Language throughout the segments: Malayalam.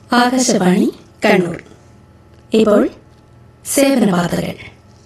ആകാശവാണി കണ്ണൂർ ഇപ്പോൾ സേവന വാർത്തകൾ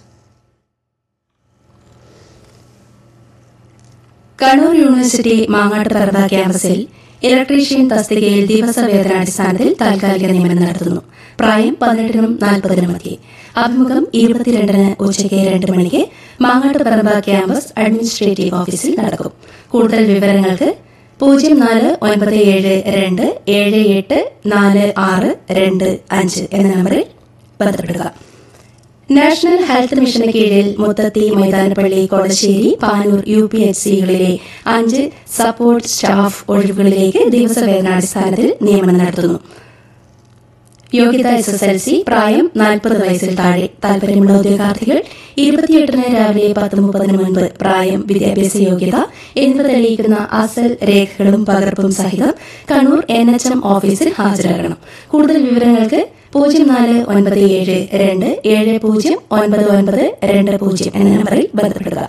കണ്ണൂർ യൂണിവേഴ്സിറ്റി മാങ്ങാട്ടുപറമ്പ ക്യാമ്പസിൽ ഇലക്ട്രീഷ്യൻ തസ്തികയിൽ ദിവസവേതനാടിസ്ഥാനത്തിൽ താൽക്കാലിക നിയമനം നടത്തുന്നു പ്രായം പതിനെട്ടിനും നാൽപ്പതിനും മധ്യേ അഭിമുഖം ഇരുപത്തിരണ്ടിന് ഉച്ചയ്ക്ക് രണ്ട് മണിക്ക് മാങ്ങാട്ടുപറമ്പ ക്യാമ്പസ് അഡ്മിനിസ്ട്രേറ്റീവ് ഓഫീസിൽ നടക്കും കൂടുതൽ വിവരങ്ങൾക്ക് പൂജ്യം നാല് ഒൻപത് ഏഴ് രണ്ട് ഏഴ് എട്ട് നാല് ആറ് രണ്ട് അഞ്ച് എന്ന നമ്പറിൽ ബന്ധപ്പെടുക നാഷണൽ ഹെൽത്ത് മിഷന് കീഴിൽ Muthathi Maithanappally Kodassery Panoor U P H സികളിലെ അഞ്ച് സപ്പോർട്ട് സ്റ്റാഫ് ഒഴിവുകളിലേക്ക് ദിവസവേതനാടിസ്ഥാനത്തിൽ നിയമനം നടത്തുന്നു യോഗ്യത എസ് എസ് എൽ സി പ്രായം നാൽപ്പത് വയസ്സിൽ താഴെ താൽപര്യമുള്ള ഉദ്യോഗാർത്ഥികൾ ഇരുപത്തിയെട്ടിന് രാവിലെ പത്ത് മുപ്പതിന് മുൻപ് പ്രായം വിദ്യാഭ്യാസ യോഗ്യത എന്നിവ തെളിയിക്കുന്ന അസൽ രേഖകളും പകർപ്പും സഹിതം കണ്ണൂർ എൻ എച്ച് എം ഓഫീസിൽ ഹാജരാകണം കൂടുതൽ വിവരങ്ങൾക്ക് പൂജ്യം നാല് ഒൻപത് ഏഴ് രണ്ട് ഏഴ് പൂജ്യം ഒൻപത് ഒൻപത് രണ്ട് പൂജ്യം എന്ന നമ്പറിൽ ബന്ധപ്പെടുക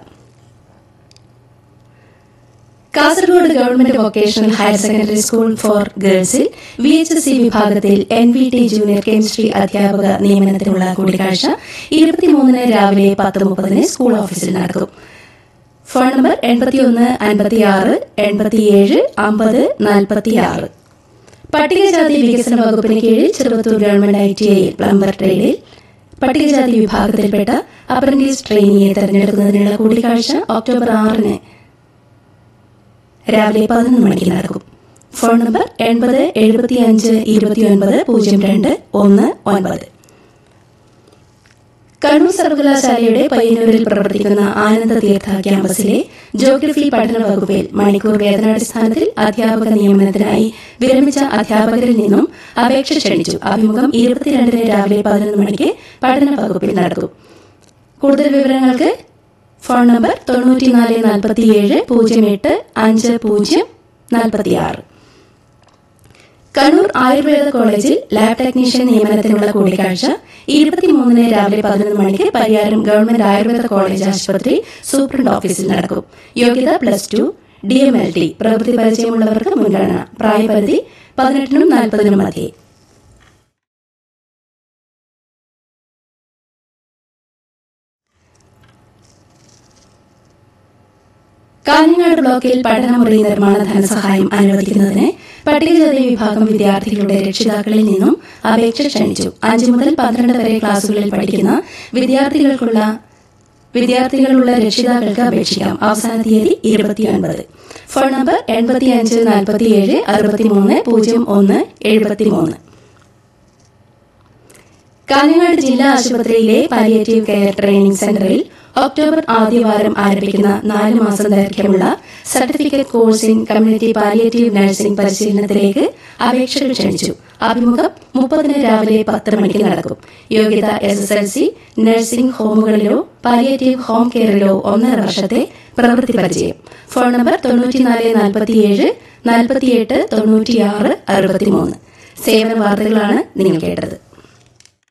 Kasaragod government vocational higher secondary school for ഗേൾസിൽ വി എച്ച് എസ് സി വിഭാഗത്തിൽ N V T junior chemistry അധ്യാപക നിയമനത്തിനുള്ള കൂടിക്കാഴ്ച ഇരുപത്തിമൂന്നിന് രാവിലെ പത്ത് മുപ്പതിന് സ്കൂൾ ഓഫീസിൽ നടക്കും ഫോൺ നമ്പർ എൺപത്തിയൊന്ന് അൻപത്തിയാറ് എൺപത്തിയേഴ് അമ്പത് നാൽപ്പത്തിയാറ് പട്ടികജാതി വികസന വകുപ്പിന് കീഴിൽ ചെറുവത്തൂർ ഗവൺമെന്റ് ഐ ടി ഐയിൽ പ്ലംബർ ട്രേഡിൽ പട്ടികജാതി വിഭാഗത്തിൽപ്പെട്ട അപ്രന്റീസ് ട്രെയിനിയെ തെരഞ്ഞെടുക്കുന്നതിനുള്ള കൂടിക്കാഴ്ച ഒക്ടോബർ ആറിന് രാവിലെ പതിനൊന്ന് മണിക്ക് നടക്കും ഫോൺ നമ്പർ എൺപത് എഴുപത്തിയഞ്ച് ഇരുപത്തിയൊൻപത് പൂജ്യം രണ്ട് ഒന്ന് ഒൻപത് കണ്ണൂർ സർവകലാശാലയുടെ പയ്യന്നൂരിൽ പ്രവർത്തിക്കുന്ന ആനന്ദ തീർത്ഥ ക്യാമ്പസിലെ ജോഗ്രഫി പഠന വകുപ്പിൽ മണിക്കൂർ വേതനാടിസ്ഥാനത്തിൽ അധ്യാപക നിയമനത്തിനായി വിരമിച്ച അധ്യാപകരിൽ നിന്നും അപേക്ഷ ക്ഷണിച്ചു അഭിമുഖം ഇരുപത്തിരണ്ടിന് രാവിലെ പതിനൊന്ന് മണിക്ക് പഠന വകുപ്പിൽ നടക്കും കൂടുതൽ വിവരങ്ങൾക്ക് ഫോൺ നമ്പർ തൊണ്ണൂറ്റിനാല് നാൽപ്പത്തിയേഴ് പൂജ്യം എട്ട് അഞ്ച് പൂജ്യം നാൽപ്പത്തിയാറ് കണ്ണൂർ ആയുർവേദ കോളേജിൽ ലാബ് ടെക്നീഷ്യൻ നിയമനത്തിനുള്ള കൂടിക്കാഴ്ച ഇരുപത്തിമൂന്നിന് രാവിലെ പതിനൊന്ന് മണിക്ക് പരിയാരം ഗവൺമെന്റ് ആയുർവേദ കോളേജ് ആശുപത്രി സൂപ്രണ്ട് ഓഫീസിൽ നടക്കും യോഗ്യത plus two D M L T പ്രവൃത്തി പരിചയമുള്ളവർക്ക് മുൻഗണന പ്രായപരിധി പതിനെട്ടിനും നാൽപ്പതിനും മധ്യേ കാഞ്ഞങ്ങാട് ബ്ലോക്കിൽ പഠനമുറി നിർമ്മാണ ധനസഹായം അനുവദിക്കുന്നതിന് പട്ടികജാതി വിഭാഗം വിദ്യാർത്ഥികളുടെ രക്ഷിതാക്കളിൽ നിന്നും അപേക്ഷ ക്ഷണിച്ചു അഞ്ചു മുതൽ പന്ത്രണ്ട് വരെ ക്ലാസുകളിൽ പഠിക്കുന്ന വിദ്യാർത്ഥികൾക്കുള്ള വിദ്യാർത്ഥികളുള്ള രക്ഷിതാക്കൾക്ക് അപേക്ഷിക്കാം അവസാന തീയതി ഇരുപത്തിയൊൻപത് ഫോൺ നമ്പർ എൺപത്തിയഞ്ച് നാൽപ്പത്തിയേഴ് അറുപത്തിമൂന്ന് പൂജ്യം ഒന്ന് എഴുപത്തിമൂന്ന് കാഞ്ഞങ്ങാട് ജില്ലാ ആശുപത്രിയിലെ പാലിയേറ്റീവ് കെയർ ട്രെയിനിംഗ് സെന്ററിൽ ഒക്ടോബർ ആദ്യവാരം ആരംഭിക്കുന്ന നാല് മാസം ദൈർഘ്യമുള്ള certificate course in community palliative nursing പരിശീലനത്തിലേക്ക് അപേക്ഷകൾ ക്ഷണിച്ചു അഭിമുഖം മുപ്പതിന് രാവിലെ പത്ത് മണിക്ക് നടക്കും യോഗ്യത S S L C nursing ഹോമുകളിലോ പാലിയേറ്റീവ് ഹോം കെയറിലോ ഒന്നര വർഷത്തെ പ്രവൃത്തി പരിചയം ഫോൺ നമ്പർ തൊണ്ണൂറ്റിനാല് നാൽപ്പത്തിയേഴ് നാൽപ്പത്തിയെട്ട് തൊണ്ണൂറ്റിയാറ് അറുപത്തിമൂന്ന് സേവന വാർത്തകളാണ് നിങ്ങൾ കേട്ടത്